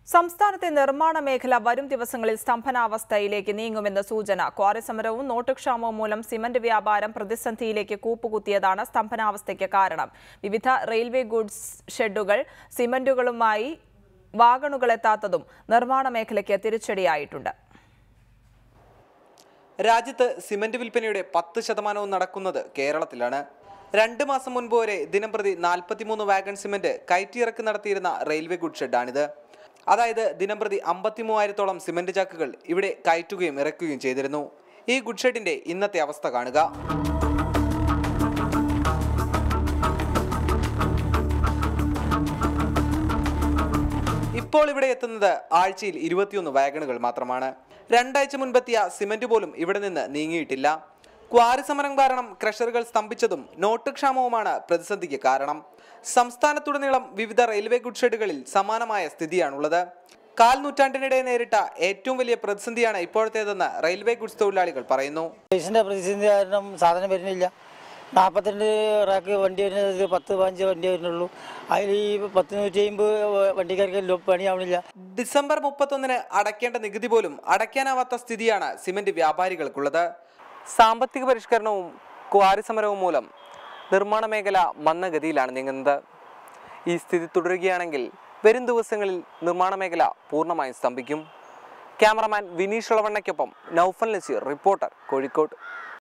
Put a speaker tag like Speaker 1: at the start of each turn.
Speaker 1: സംസ്ഥാനത്തെ നിർമ്മാണ മേഖല വരും ദിവസങ്ങളിൽ സ്തംഭനാവസ്ഥയിലേക്ക് നീങ്ങുമെന്ന സൂചന ക്വാറി സമരവും നോട്ടുക്ഷാമവും മൂലം സിമന്റ് വ്യാപാരം പ്രതിസന്ധിയിലേക്ക് കൂപ്പുകുത്തിയതാണ് സ്തംഭനാവസ്ഥയ്ക്ക് കാരണം വിവിധ റെയിൽവേ ഗുഡ്സ് ഷെഡുകൾ സിമന്റുകളുമായി വാഗണുകൾ എത്താത്തതും നിർമ്മാണ മേഖലയ്ക്ക് തിരിച്ചടിയായിട്ടുണ്ട്
Speaker 2: രാജ്യത്ത് സിമന്റ് വിൽപ്പനയുടെ പത്ത് ശതമാനവും നടക്കുന്നത് കേരളത്തിലാണ് രണ്ട് മാസം മുൻപ് വരെ ദിനംപ്രതി നാൽപ്പത്തിമൂന്ന് വാഗൺ സിമന്റ് കയറ്റിയിറക്കി നടത്തിയിരുന്ന റെയിൽവേ ഗുഡ് ഷെഡാണിത് അതായത് ദിനംപ്രതി അമ്പത്തി മൂവായിരത്തോളം സിമന്റ് ചാക്കുകൾ ഇവിടെ കയറ്റുകയും ഇറക്കുകയും ചെയ്തിരുന്നു ഈ ഗുഡ് ഷെഡിന്റെ ഇന്നത്തെ അവസ്ഥ കാണുക ഇപ്പോൾ ഇവിടെ എത്തുന്നത് ആഴ്ചയിൽ ഇരുപത്തിയൊന്ന് വാഗണുകൾ മാത്രമാണ് രണ്ടാഴ്ച മുൻപെത്തിയ സിമന്റ് പോലും ഇവിടെ നിന്ന് നീങ്ങിയിട്ടില്ല ക്വാറി സമരം കാരണം ക്രഷറുകൾ സ്തംഭിച്ചതും നോട്ട് ക്ഷാമവുമാണ് പ്രതിസന്ധിക്ക് കാരണം സംസ്ഥാനത്തുടനീളം വിവിധ റെയിൽവേ ഗുഡ് ഷെഡുകളിൽ സമാനമായ സ്ഥിതിയാണുള്ളത് കാൽ നൂറ്റാണ്ടിനിടെ നേരിട്ട ഏറ്റവും വലിയ പ്രതിസന്ധിയാണ് ഇപ്പോഴത്തേതെന്ന് റെയിൽവേ ഗുഡ്സ് തൊഴിലാളികൾ പറയുന്നു
Speaker 3: പൈസൻ്റെ പ്രതിസന്ധി കാരണം സാധനം വരുന്നില്ല നാൽപ്പത്തിരണ്ട് റാക്ക് വണ്ടി വരുന്നത് പത്ത് പതിനഞ്ച് വണ്ടി വരുന്നുള്ളൂ അതിൽ ഈ പത്ത് നൂറ്റി അമ്പത് വണ്ടിക്കാർക്ക് ലോ- പണിയാവണില്ല
Speaker 2: ഡിസംബർ മുപ്പത്തൊന്നിന് അടയ്ക്കേണ്ട നികുതി പോലും അടയ്ക്കാനാവാത്ത സ്ഥിതിയാണ് സിമന്റ് വ്യാപാരികൾക്കുള്ളത് സാമ്പത്തിക പരിഷ്കരണവും ക്വാറി സമരവും മൂലം നിർമ്മാണ മേഖല മന്ദഗതിയിലാണ് നീങ്ങുന്നത് ഈ സ്ഥിതി തുടരുകയാണെങ്കിൽ വരും ദിവസങ്ങളിൽ നിർമ്മാണ മേഖല പൂർണ്ണമായും സ്തംഭിക്കും ക്യാമറമാൻ വിനീഷ് ഇളവണ്ണയ്ക്കൊപ്പം നൗഫൽ നസീർ റിപ്പോർട്ടർ കോഴിക്കോട്